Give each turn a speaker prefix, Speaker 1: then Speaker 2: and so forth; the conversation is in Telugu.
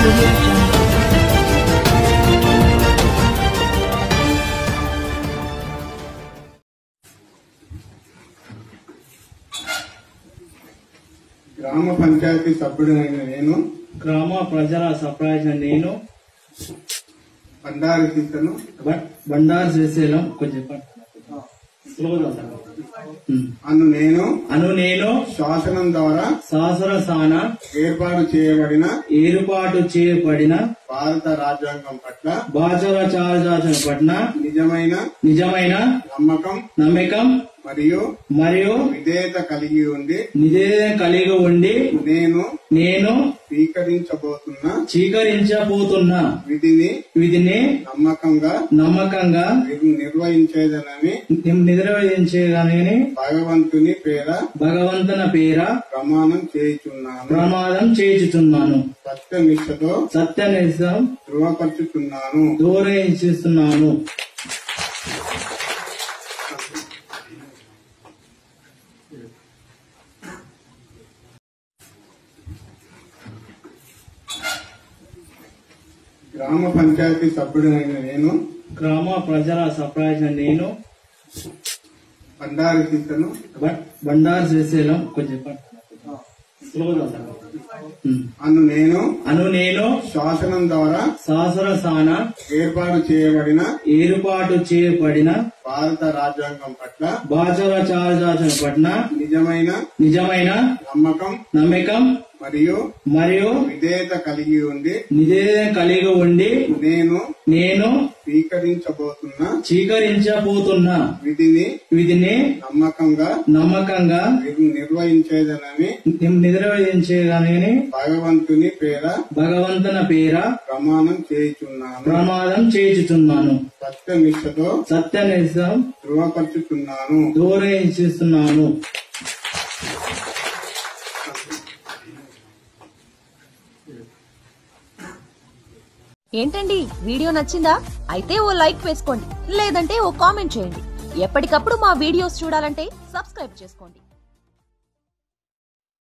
Speaker 1: audio jungle.
Speaker 2: గ్రామ పంచాయతీ సభ్యుడైన నేను
Speaker 3: గ్రామ ప్రజల సర్ప్రైజ్ నేను
Speaker 2: బండారి సీతను
Speaker 3: బ- బండారు శ్రీశైలం కొంచెం చెప్పండి స్లోగా చదవండి. ఉమ్.
Speaker 2: అను నేను
Speaker 3: అను నేను
Speaker 2: శాసనం ద్వారా
Speaker 3: శాసన సాన
Speaker 2: ఏర్పాటు చేయబడిన
Speaker 3: ఏర్పాటు చేయబడిన
Speaker 2: భారత రాజ్యాంగం పట్ల
Speaker 3: బాచర చారజాచన పట్ల
Speaker 2: నిజమైన
Speaker 3: నిజమైన
Speaker 2: నమ్మకం
Speaker 3: నమ్మకం
Speaker 2: మరియు
Speaker 3: మరియు
Speaker 2: విధేయత కలిగి ఉండి
Speaker 3: నిజేదం కలిగి ఉండి
Speaker 2: నేను
Speaker 3: నేను
Speaker 2: స్వీకరించబోతున్న
Speaker 3: స్వీకరించబోతున్న
Speaker 2: విధిని
Speaker 3: విధిని
Speaker 2: నమ్మకంగా
Speaker 3: నమ్మకంగా
Speaker 2: నిర్- నిర్వహించేదనని
Speaker 3: నిర్వహించేదాని
Speaker 2: భగవంతుని పేర
Speaker 3: భగవంతుని పేర
Speaker 2: ప్రమాణం చేయుచున్నాను
Speaker 3: ప్రమాదం చేయుచున్నాను
Speaker 2: సత్యనిష్టతో
Speaker 3: సత్యనిష్టం
Speaker 2: ధృవపరుచుతున్నాను
Speaker 3: దూరేస్తున్నాను
Speaker 2: గ్రామ పంచాయతీ సభ్యుడైన నేను
Speaker 3: గ్రామ ప్రజల సర్ప్రైజ్ నేను
Speaker 2: బండారి సీతను
Speaker 3: బ- బండారు శ్రీశైలం కొంచెం చెప్పండి స్లోగా చదవండి. ఉమ్.
Speaker 2: అను నేను
Speaker 3: అను నేను
Speaker 2: శాసనం ద్వారా
Speaker 3: శాసన సాన
Speaker 2: ఏర్పాటు చేయబడిన
Speaker 3: ఏర్పాటు చేయబడిన
Speaker 2: భారత రాజ్యాంగం పట్ల
Speaker 3: బాచర చారజాచన పట్ల
Speaker 2: నిజమైన
Speaker 3: నిజమైన
Speaker 2: నమ్మకం
Speaker 3: నమ్మకం
Speaker 2: మరియు
Speaker 3: మరియు
Speaker 2: విధేయత కలిగి ఉండి
Speaker 3: నిజేదం కలిగి ఉండి
Speaker 2: నేను
Speaker 3: నేను
Speaker 2: స్వీకరించబోతున్న
Speaker 3: స్వీకరించబోతున్న
Speaker 2: విధిని
Speaker 3: విధిని
Speaker 2: నమ్మకంగా
Speaker 3: నమ్మకంగా
Speaker 2: నిర్- నిర్వహించేదనని
Speaker 3: నిర్వహించేదాని
Speaker 2: భగవంతుని పేర
Speaker 3: భగవంతుని పేర
Speaker 2: ప్రమాణం చేయుచున్నాను
Speaker 3: ప్రమాదం చేయుచున్నాను
Speaker 2: సత్యనిష్టతో
Speaker 3: సత్యనిష్టం
Speaker 2: ధృవపరుచుతున్నాను
Speaker 3: దూరేస్తున్నాను
Speaker 4: ఏంటండి వీడియో నచ్చిందా అయితే ఓ లైక్ వేసుకోండి లేదంటే ఓ కామెంట్ చేయండి ఎప్పటికప్పుడు మా వీడియోస్ చూడాలంటే సబ్స్క్రైబ్ చేసుకోండి